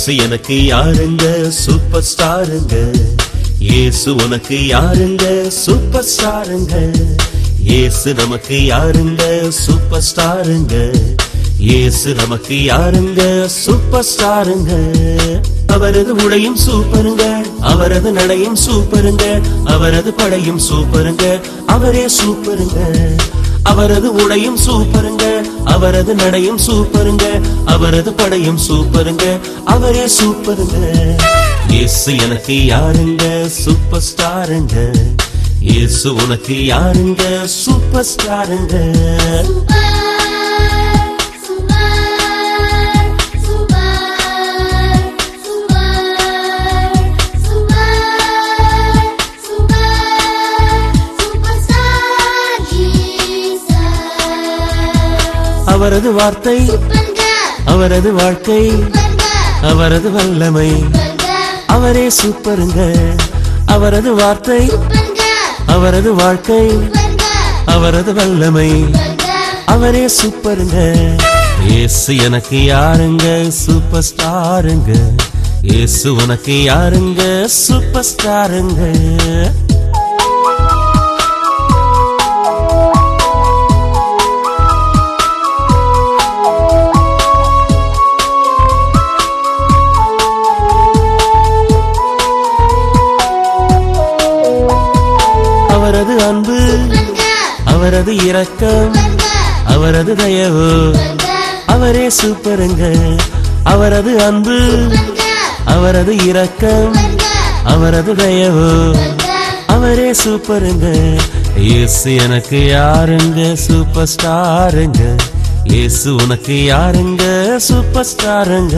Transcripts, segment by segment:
இயேசு எனக்கு யாருங்க சூப்பர் ஸ்டாருங்க இயேசு உனக்கு யாருங்க சூப்பர் ஸ்டாருங்க இயேசு நமக்கு யாருங்க சூப்பர் ஸ்டாருங்க இயேசு நமக்கு யாருங்க சூப்பர் ஸ்டாருங்க அவரது உடையும் சூப்பருங்க அவரது நடையும் சூப்பருங்க அவரது படையும் சூப்பருங்க அவரே சூப்பருங்க அவரது உடையும் சூப்பருங்க அவரது நடையும் சூப்பருங்க அவரது படையும் சூப்பருங்க அவரே சூப்பருங்க இயேசு எனக்கு யாருங்க சூப்பர் ஸ்டாருங்க இயேசு உனக்கு யாருங்க சூப்பர் ஸ்டாருங்க அவரது வார்த்தை அவரது வாழ்க்கை அவரது வல்லமை அவரே சூப்பருங்க அவரது வார்த்தை அவரது வாழ்க்கை அவரது வல்லமை அவரே சூப்பருங்க இயேசு எனக்கு யாருங்க சூப்பர் ஸ்டாருங்க இயேசு உனக்கு யாருங்க சூப்பர் ஸ்டாருங்க அவரது அன்பு அவரது இரக்கம் அவரது தயவு அவரே சூப்பருங்க அவரது அன்பு அவரது இரக்கம் அவரது தயவு அவரே சூப்பருங்க இயேசு எனக்கு யாருங்க சூப்பர் ஸ்டாருங்க இயேசு உனக்கு யாருங்க சூப்பர் ஸ்டாருங்க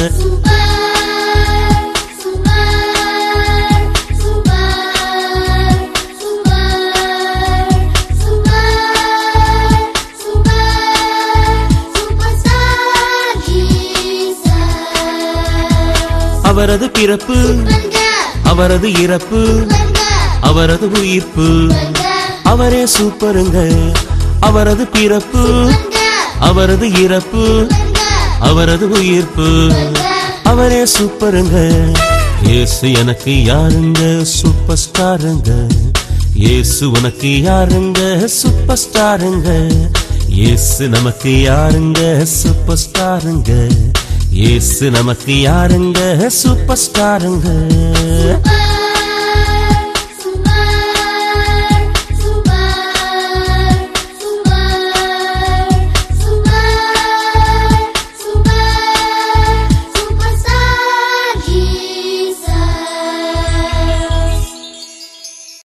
அவரது பிறப்பு அவரது இறப்பு அவரது உயிர்ப்பு அவரே சூப்பருங்க அவரது பிறப்பு அவரது இறப்பு அவரது உயிர்ப்பு அவரே சூப்பருங்க இயேசு எனக்கு யாருங்க சூப்பர் ஸ்டாருங்க இயேசு உனக்கு யாருங்க சூப்பர் ஸ்டாருங்க இயேசு நமக்கு யாருங்க சூப்பர் ஸ்டாருங்க இயேசு நமக்கு யாருங்க சூப்பர் ஸ்டாருங்க